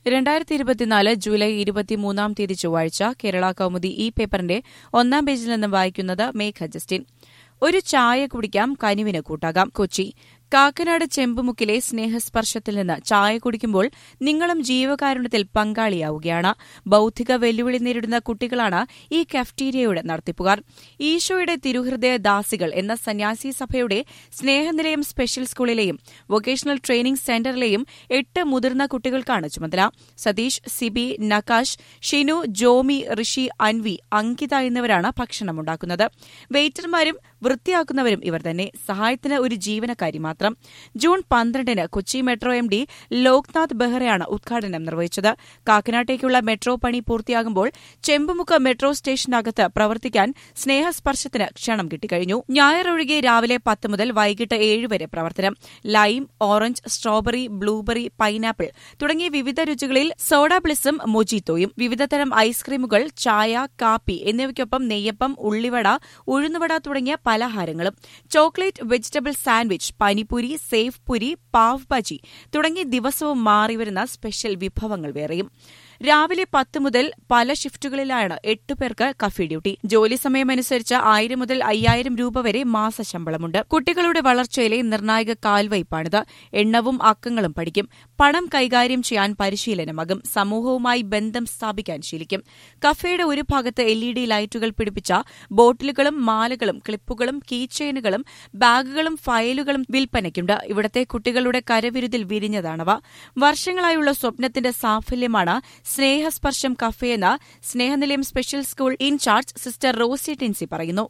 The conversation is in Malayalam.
രണ്ടായിരത്തി ഇരുപത്തിനാല് ജൂലൈ ഇരുപത്തിമൂന്നാം തീയതി ചൊവ്വാഴ്ച കേരള കൗമുദി ഈ പേപ്പറിന്റെ ഒന്നാം പേജിൽ നിന്ന് വായിക്കുന്നത് മേഘ ജസ്റ്റിൻ ഒരു ചായ കുടിക്കാം കനിവിന് കൂട്ടാകാം കൊച്ചി കാക്കനാട് ചെമ്പുമുക്കിലെ സ്നേഹസ്പർശത്തിൽ നിന്ന് ചായ കുടിക്കുമ്പോൾ നിങ്ങളും ജീവകാരുണ്യത്തിൽ പങ്കാളിയാവുകയാണ് ബൌദ്ധിക വെല്ലുവിളി നേരിടുന്ന കുട്ടികളാണ് ഈ കഫ്റ്റീരിയയുടെ നടത്തിപ്പുകാർ ഈശോയുടെ തിരുഹൃദയ ദാസികൾ എന്ന സന്യാസി സഭയുടെ സ്നേഹനിലയം സ്പെഷ്യൽ സ്കൂളിലെയും വൊക്കേഷണൽ ട്രെയിനിംഗ് സെന്ററിലെയും എട്ട് മുതിർന്ന കുട്ടികൾക്കാണ് ചുമതല സതീഷ് സിബി നകാശ് ഷിനു ജോമി ഋഷി അൻവി അങ്കിത എന്നിവരാണ് ഭക്ഷണമുണ്ടാക്കുന്നത് വെയിറ്റർമാരും വൃത്തിയാക്കുന്നവരും ഇവർ തന്നെ സഹായത്തിന് ഒരു ജീവനക്കാരി മാത്രം ജൂൺ പന്ത്രണ്ടിന് Kochi metro M D Loknath ബെഹ്റയാണ് ഉദ്ഘാടനം നിർവഹിച്ചത് കാക്കനാട്ടേക്കുള്ള മെട്രോ പണി പൂർത്തിയാകുമ്പോൾ ചെമ്പുമുക്ക് മെട്രോ സ്റ്റേഷനകത്ത് പ്രവർത്തിക്കാൻ സ്നേഹസ്പർശത്തിന് ക്ഷണം കിട്ടിക്കഴിഞ്ഞു ഞായർ ഒഴികെ രാവിലെ പത്ത് മുതൽ വൈകിട്ട് ഏഴ് വരെ പ്രവർത്തനം lime orange strawberry blueberry pineapple തുടങ്ങിയ വിവിധ രുചികളിൽ സോഡ ബ്ലിസും മൊജിത്തോയും വിവിധതരം ഐസ്ക്രീമുകൾ ചായ കാപ്പി എന്നിവയ്ക്കൊപ്പം നെയ്യപ്പം ഉള്ളിവട ഉഴുന്നുവട തുടങ്ങിയ പലഹാരങ്ങളും chocolate vegetable sandwich panipuri sev puri pav bhaji തുടങ്ങി ദിവസവും മാറിവരുന്ന സ്പെഷ്യൽ വിഭവങ്ങൾ വേറെയും രാവിലെ പത്ത് മുതൽ പല ഷിഫ്റ്റുകളിലാണ് എട്ട് പേർക്ക് കഫി ഡ്യൂട്ടി ജോലി സമയമനുസരിച്ച് ആയിരം മുതൽ അയ്യായിരം രൂപ വരെ മാസശമ്പളമുണ്ട് കുട്ടികളുടെ വളർച്ചയിലെ നിർണായക കാൽവയ്പാണിത് എണ്ണവും അക്കങ്ങളും പഠിക്കും പണം കൈകാര്യം ചെയ്യാൻ പരിശീലനമാകും സമൂഹവുമായി ബന്ധം സ്ഥാപിക്കാൻ ശീലിക്കും കഫേയുടെ ഒരു ഭാഗത്ത് എൽ ഇ ഡി ലൈറ്റുകൾ പിടിപ്പിച്ച ബോട്ടിലുകളും മാലകളും ക്ലിപ്പുകളും കീ ചെയിനുകളും ബാഗുകളും ഫയലുകളും വിൽപ്പനയ്ക്കുണ്ട് ഇവിടത്തെ കുട്ടികളുടെ കരവിരുതിൽ വിരിഞ്ഞതാണവ വർഷങ്ങളായുള്ള സ്വപ്നത്തിന്റെ സാഫല്യമാണ് സ്നേഹസ്പർശം കഫേ എന്ന Snehanilayam special school in charge sister Rosy Tincy പറയുന്നു